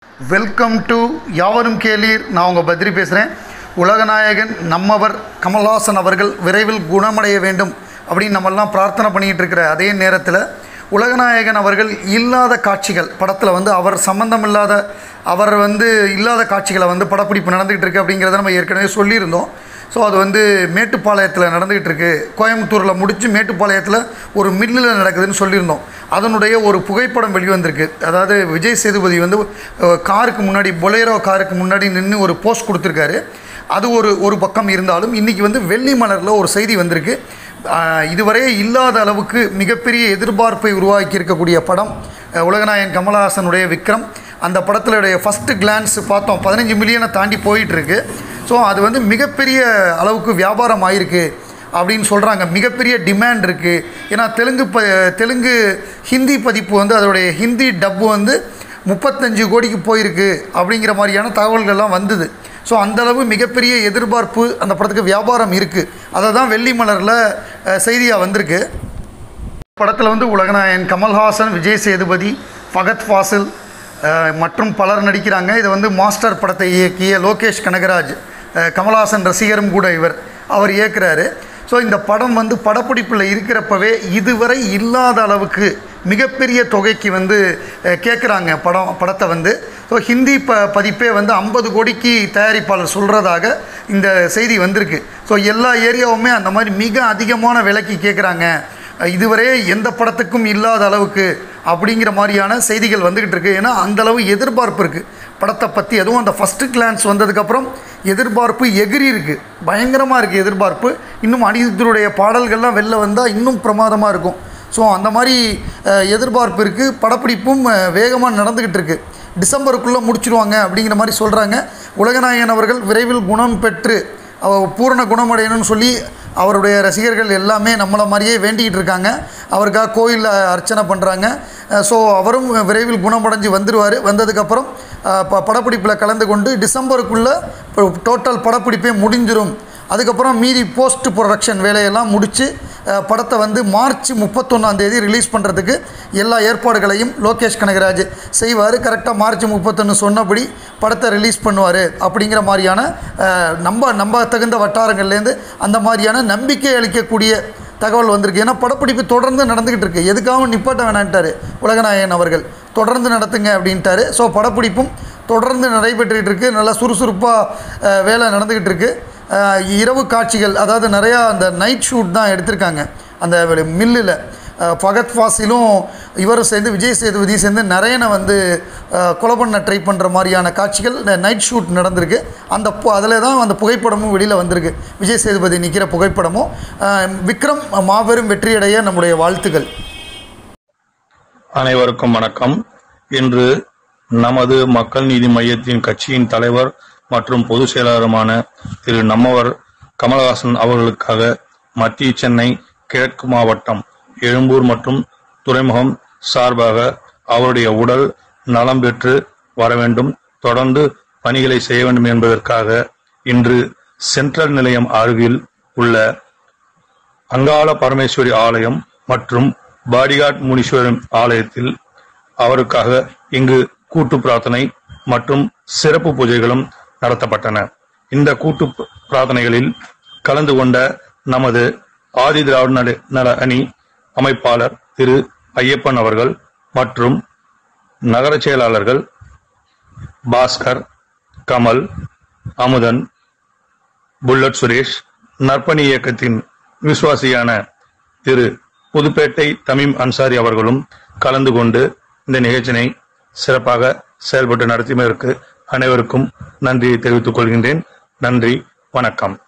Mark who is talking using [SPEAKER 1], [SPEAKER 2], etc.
[SPEAKER 1] welcome to யாவரும் கேளீர் நான் உங்கள் பத்ரி பேசுகிறேன் உலகநாயகன் நம்மவர் கமல்ஹாசன் அவர்கள் விரைவில் குணமடைய வேண்டும் அப்படின்னு நம்மெல்லாம் பிரார்த்தனை பண்ணிகிட்டு இருக்கிற அதே நேரத்தில் உலகநாயகன் அவர்கள் இல்லாத காட்சிகள் படத்தில் வந்து அவர் சம்மந்தம் இல்லாத அவர் வந்து இல்லாத காட்சிகளை வந்து படப்பிடிப்பு நடந்துகிட்டு இருக்கு அப்படிங்கிறத நம்ம ஏற்கனவே சொல்லியிருந்தோம் ஸோ அது வந்து மேட்டுப்பாளையத்தில் நடந்துகிட்டு இருக்கு கோயம்புத்தூரில் முடித்து மேட்டுப்பாளையத்தில் ஒரு மில்லில் நடக்குதுன்னு சொல்லியிருந்தோம் அதனுடைய ஒரு புகைப்படம் வெளிவந்திருக்கு அதாவது விஜய் சேதுபதி வந்து அஹ், காருக்கு முன்னாடி பொலேரோ காருக்கு முன்னாடி நின்று ஒரு போஸ்ட் கொடுத்துருக்காரு அது ஒரு ஒரு பக்கம் இருந்தாலும் இன்றைக்கி வந்து வெள்ளி மலரில் ஒரு செய்தி வந்திருக்கு ஆஹ், இதுவரை இல்லாத அளவுக்கு மிகப்பெரிய எதிர்பார்ப்பை உருவாக்கி இருக்கக்கூடிய படம் அஹ், உலகநாயகன் கமலஹாசனுடைய விக்ரம் அந்த படத்தினுடைய ஃபஸ்ட்டு கிளான்ஸ் பார்த்தோம் பதினஞ்சு மில்லியனை தாண்டி போயிட்டுருக்கு ஸோ அது வந்து மிகப்பெரிய அளவுக்கு வியாபாரம் ஆயிருக்கு அப்படின்னு சொல்கிறாங்க மிகப்பெரிய டிமாண்ட் இருக்குது ஏன்னா தெலுங்கு ப தெலுங்கு ஹிந்தி பதிப்பு வந்து அதோடைய ஹிந்தி டப்பு வந்து முப்பத்தஞ்சு கோடிக்கு போயிருக்கு அப்படிங்கிற மாதிரியான தகவல்கள்லாம் வந்தது ஸோ அந்தளவு மிகப்பெரிய எதிர்பார்ப்பு அந்த படத்துக்கு வியாபாரம் இருக்குது அதை தான் வெள்ளி மலரில் செய்தியாக வந்திருக்கு படத்தில் வந்து உலகநாயகன் கமல்ஹாசன் விஜய் சேதுபதி ஃபகத் ஃபாசில் அஹ், மற்றும் பலர் நடிக்கிறாங்க இதை வந்து மாஸ்டர் படத்தை இயக்கிய லோகேஷ் கனகராஜ் அஹ், கமல்ஹாசன் ரசிகரும் கூட இவர் அவர் இயக்குறாரு ஸோ இந்த படம் வந்து படப்பிடிப்பில் இருக்கிறப்பவே இதுவரை இல்லாத அளவுக்கு மிகப்பெரிய தொகைக்கு வந்து கேட்குறாங்க படம் படத்தை வந்து ஸோ ஹிந்தி ப பதிப்பே வந்து ஐம்பது கோடிக்கு தயாரிப்பாளர் சொல்கிறதாக இந்த செய்தி வந்திருக்கு ஸோ எல்லா ஏரியாவுமே அந்த மாதிரி மிக அதிகமான விலைக்கு கேட்குறாங்க இதுவரை எந்த படத்துக்கும் இல்லாத அளவுக்கு அப்படிங்கிற மாதிரியான செய்திகள் வந்துக்கிட்டு இருக்கு ஏன்னா அந்த அளவு எதிர்பார்ப்பு இருக்குது படத்தை பற்றி அதுவும் அந்த ஃபஸ்ட்டு கிளான்ஸ் வந்ததுக்கப்புறம் எதிர்பார்ப்பு எகிரி இருக்குது பயங்கரமாக இருக்குது எதிர்பார்ப்பு இன்னும் அனிருத்தருடைய பாடல்கள்லாம் வெளில வந்தால் இன்னும் பிரமாதமாக இருக்கும் ஸோ அந்த மாதிரி அஹ், எதிர்பார்ப்பு இருக்குது படப்பிடிப்பும் வேகமாக நடந்துக்கிட்டு இருக்குது டிசம்பருக்குள்ளே முடிச்சிருவாங்க அப்படிங்கிற மாதிரி சொல்கிறாங்க உலகநாயகன் அவர்கள் விரைவில் குணம் பெற்று அவ பூரண குணமடையணும்னு சொல்லி அவருடைய ரசிகர்கள் எல்லாமே நம்மளை மாதிரியே வேண்டிக்கிட்டு இருக்காங்க அவருக்காக கோயிலில் அர்ச்சனை பண்ணுறாங்க ஸோ அவரும் விரைவில் குணமடைஞ்சு வந்துடுவார் வந்ததுக்கப்புறம் அஹ், ப படப்பிடிப்பில் கலந்து கொண்டு டிசம்பருக்குள்ளே டோட்டல் படப்பிடிப்பே முடிஞ்சிரும் அதுக்கப்புறம் மீதி போஸ்ட் ப்ரொடக்ஷன் வேலையெல்லாம் முடித்து படத்தை வந்து மார்ச் முப்பத்தொன்னாம் தேதி ரிலீஸ் பண்ணுறதுக்கு எல்லா ஏற்பாடுகளையும் லோகேஷ் கனகராஜ் செய்வார் கரெக்டாக மார்ச் முப்பத்தொன்று சொன்னபடி படத்தை ரிலீஸ் பண்ணுவார் அப்படிங்கிற மாதிரியான அஹ், நம்ப நம்ப தகுந்த வட்டாரங்கள்லேருந்து அந்த மாதிரியான நம்பிக்கை அளிக்கக்கூடிய தகவல் வந்திருக்கு ஏன்னா படப்பிடிப்பு தொடர்ந்து நடந்துக்கிட்டு இருக்கு எதுக்காகவும் நிப்பாட்ட வேணான்ட்டார் உலகநாயகன் அவர்கள் தொடர்ந்து நடத்துங்க அப்படின்ட்டாரு ஸோ படப்பிடிப்பும் தொடர்ந்து நடைபெற்றுக்கிட்டு இருக்கு நல்லா சுறுசுறுப்பாக வேலை நடந்துக்கிட்டு இருக்கு அஹ், இரவு காட்சிகள் அதாவது நிறையா அந்த நைட் ஷூட் தான் எடுத்திருக்காங்க அந்த மில்லில் ஃபகத் ஃபாசிலும் இவரும் சேர்ந்து விஜய் சேதுபதி சேர்ந்து நரேனை வந்து அஹ், கொலை பண்ண ட்ரை பண்ணுற மாதிரியான காட்சிகள் நைட் ஷூட் நடந்திருக்கு அந்த அதில் தான் அந்த புகைப்படமும் வெளியில் வந்திருக்கு விஜய் சேதுபதி நிற்கிற புகைப்படமும் அஹ், விக்ரம் மாபெரும் வெற்றியடைய நம்முடைய வாழ்த்துக்கள்
[SPEAKER 2] அனைவருக்கும் வணக்கம் இன்று நமது மக்கள் நீதி மையத்தின் கட்சியின் தலைவர் மற்றும் பொதுச் செயலாளருமான திரு நம்மவர் கமலஹாசன் அவர்களுக்காக மத்திய சென்னை கிழக்கு மாவட்டம் எழும்பூர் மற்றும் துறைமுகம் சார்பாக அவருடைய உடல் நலம் பெற்று வர வேண்டும் தொடர்ந்து பணிகளை செய்ய வேண்டும் என்பதற்காக இன்று சென்ட்ரல் நிலையம் அருகில் உள்ள அங்காள பரமேஸ்வரி ஆலயம் மற்றும் பாடிகாட் முனீஸ்வரன் ஆலயத்தில் அவருக்காக இங்கு கூட்டு பிரார்த்தனை மற்றும் சிறப்பு பூஜைகளும் நடத்தப்பட்டன இந்த கூட்டு ப- பிரார்த்தனைகளில் கலந்து கொண்ட நமது ஆதி திராவிட நல- நல அணி அமைப்பாளர் திரு ஐயப்பன் அவர்கள் மற்றும் நகர செயலாளர்கள் பாஸ்கர் கமல் அமுதன் புல்லட் சுரேஷ் நற்பணி இயக்கத்தின் விசுவாசியான திரு புதுப்பேட்டை தமீம் அன்சாரி அவர்களும் கலந்து கொண்டு இந்த நிகழ்ச்சியினை சிறப்பாக செயல்பட்டு நடத்தியதற்கு அனைவருக்கும் நன்றியை தெரிவித்துக் கொள்கின்றேன் நன்றி வணக்கம்